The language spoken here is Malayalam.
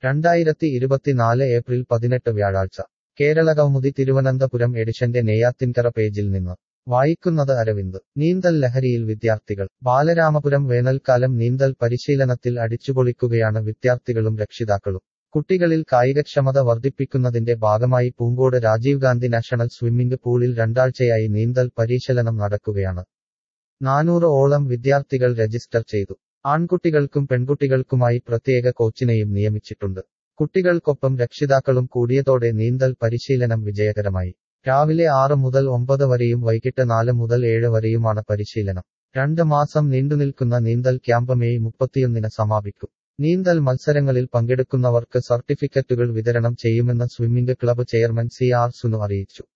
രണ്ടായിരത്തി ഇരുപത്തിനാല് ഏപ്രിൽ പതിനെട്ട് വ്യാഴാഴ്ച കേരള കൗമുദി തിരുവനന്തപുരം എഡിഷന്റെ നെയ്യാത്തിൻകര പേജിൽ നിന്ന് വായിക്കുന്നത് അരവിന്ദ് നീന്തൽ ലഹരിയിൽ വിദ്യാർത്ഥികൾ ബാലരാമപുരം വേനൽക്കാലം നീന്തൽ പരിശീലനത്തിൽ അടിച്ചുപൊളിക്കുകയാണ് വിദ്യാർത്ഥികളും രക്ഷിതാക്കളും കുട്ടികളിൽ കായികക്ഷമത വർദ്ധിപ്പിക്കുന്നതിന്റെ ഭാഗമായി പൂങ്കോട് രാജീവ് ഗാന്ധി നാഷണൽ സ്വിമ്മിംഗ് പൂളിൽ രണ്ടാഴ്ചയായി നീന്തൽ പരിശീലനം നടക്കുകയാണ് നാനൂറ് ഓളം വിദ്യാർത്ഥികൾ രജിസ്റ്റർ ചെയ്തു ആൺകുട്ടികൾക്കും പെൺകുട്ടികൾക്കുമായി പ്രത്യേക കോച്ചിനെയും നിയമിച്ചിട്ടുണ്ട് കുട്ടികൾക്കൊപ്പം രക്ഷിതാക്കളും കൂടിയതോടെ നീന്തൽ പരിശീലനം വിജയകരമായി രാവിലെ ആറ് മുതൽ ഒമ്പത് വരെയും വൈകിട്ട് നാല് മുതൽ ഏഴ് വരെയുമാണ് പരിശീലനം രണ്ട് മാസം നീണ്ടുനിൽക്കുന്ന നീന്തൽ ക്യാമ്പ് മെയ് മുപ്പത്തിയൊന്നിന് സമാപിക്കും നീന്തൽ മത്സരങ്ങളിൽ പങ്കെടുക്കുന്നവർക്ക് സർട്ടിഫിക്കറ്റുകൾ വിതരണം ചെയ്യുമെന്ന് swimming club chairman C R Sunu അറിയിച്ചു